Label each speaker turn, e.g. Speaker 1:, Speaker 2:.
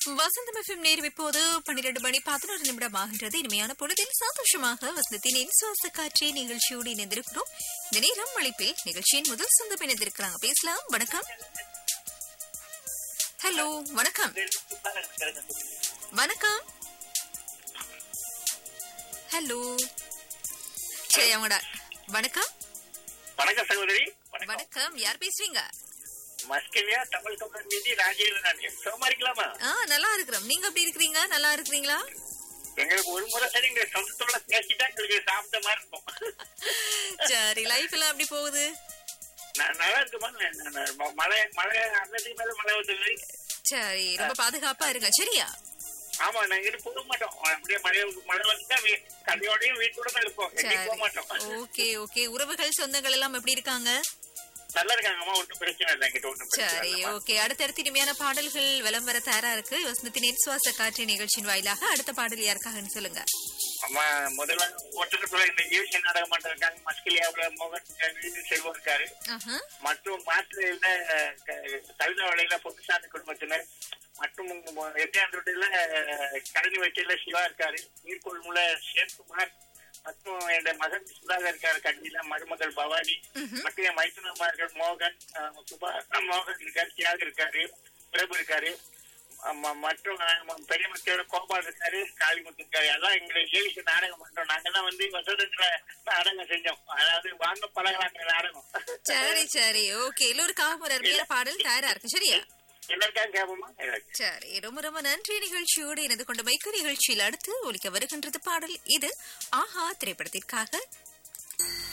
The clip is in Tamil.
Speaker 1: வசந்தம் எஃப்எம் நேரம் இப்போது பன்னிரண்டு மணி பதினோரு நிமிடம் ஆகின்றது இனிமையான பொழுதில் சந்தோஷமாக வசந்தத்தின் சுவாச காட்சி நிகழ்ச்சியோடு இணைந்திருக்கிறோம் இந்த நேரம் அழைப்பில் நிகழ்ச்சியின் முதல் சொந்தம் இணைந்திருக்கிறாங்க பேசலாம் வணக்கம் ஹலோ வணக்கம் வணக்கம் ஹலோ சரி அவங்களோட வணக்கம்
Speaker 2: வணக்கம் சகோதரி வணக்கம்
Speaker 1: வணக்கம் யார் பேசுறீங்க
Speaker 2: மஸ்கெலியா தமிழ் தமிழ் மீதி ராஜேந்திரன் சுகமா இருக்கலாமா
Speaker 1: ஆ நல்லா இருக்கிறோம் நீங்க எப்படி இருக்கிறீங்க நல்லா இருக்கிறீங்களா
Speaker 2: எங்களுக்கு ஒரு முறை சரி எங்க சொந்தத்தோட பேசிட்டா எங்களுக்கு சாப்பிட்ட மாதிரி இருக்கும்
Speaker 1: சரி லைஃப் எல்லாம் எப்படி போகுது
Speaker 2: ந- நல்லா இருக்குமா ந- ந- ம- மழை மழை அன்னதுக்கு மேல மழை வந்து
Speaker 1: சரி ரொம்ப பாதுகாப்பா இருங்க சரியா
Speaker 2: ஆமா நாங்க இங்கிட்டு போக மாட்டோம் அப்படியே மழை மழை வந்துட்டா வீ- கடையோடயும் வீட்டோட தான் இருப்போம் எங்கேயும் போக மாட்டோம்
Speaker 1: ஓகே ஓகே உறவுகள் சொந்தங்கள் எல்லாம் எப்படி இருக்காங்க
Speaker 2: நல்லா இருக்காங்கம்மா ஒன்றும் பிரச்சனை இல்லை எங்கிட்ட ஒன்றும் பிரச்சனை
Speaker 1: சரி
Speaker 2: இல்லைம்மா.
Speaker 1: ஓகே அடுத்தடுத்து இனிமையான பாடல்கள் விளம்பர வர தயாரா இருக்கு வசந்தத்தின் சுவாச காற்று நிகழ்ச்சியின் வாயிலாக அடுத்த பாடல் யாருக்காகன்னு சொல்லுங்க
Speaker 2: அம்மா முதல்ல ஒருத்தருக்குள்ள இந்த ஈவிஷ நாடக மன்றம் இருக்காங்க மஸ்கெலியாவுல மோகன் இருக்காரு, செல்வம் இருக்காரு
Speaker 1: ஆஹா.
Speaker 2: மற்றும் மாற்றுல கவிதா வலையில பொதுசாமி குடும்பத்தினர் மற்றும் எட்டியாந்தோட்டில கழனி வெட்டியில சிவா இருக்காரு நீர்கொள்முல சேத்குமார் மற்றும் என் மகன் சுதாகர் இருக்காரு கண்ணில மருமகள் பவானி மற்றும் என் மைத்துனமார்கள் மோகன் அஹ், சுபா மோகன் இருக்காரு தியாக இருக்காரு பிரபு இருக்காரு ம- மற்றும் அஹ், பெரிய மக்களோட கோபால் இருக்காரு காளிமுத்து இருக்காரு எல்லாம் எங்களுக்கு ஏவிச நாடகம் பண்றோம் நாங்க தான் வந்து வசதத்துல நாடகம் செஞ்சோம் அதாவது வாங்க பழகலாங்கிற நாடகம்
Speaker 1: சரி சரி ஓகே எல்லோருக்காக ஒரு அருமையான பாடல் தயாரா இருக்கு சரியா
Speaker 2: எல்லாருக்காக கேட்போமா
Speaker 1: சரி ரொம்ப ரொம்ப நன்றி நிகழ்ச்சியோடு இணைந்து கொண்ட மைக்கு நிகழ்ச்சியில் அடுத்து ஒலிக்க வருகின்றது பாடல் இது ஆஹா திரைப்படத்திற்காக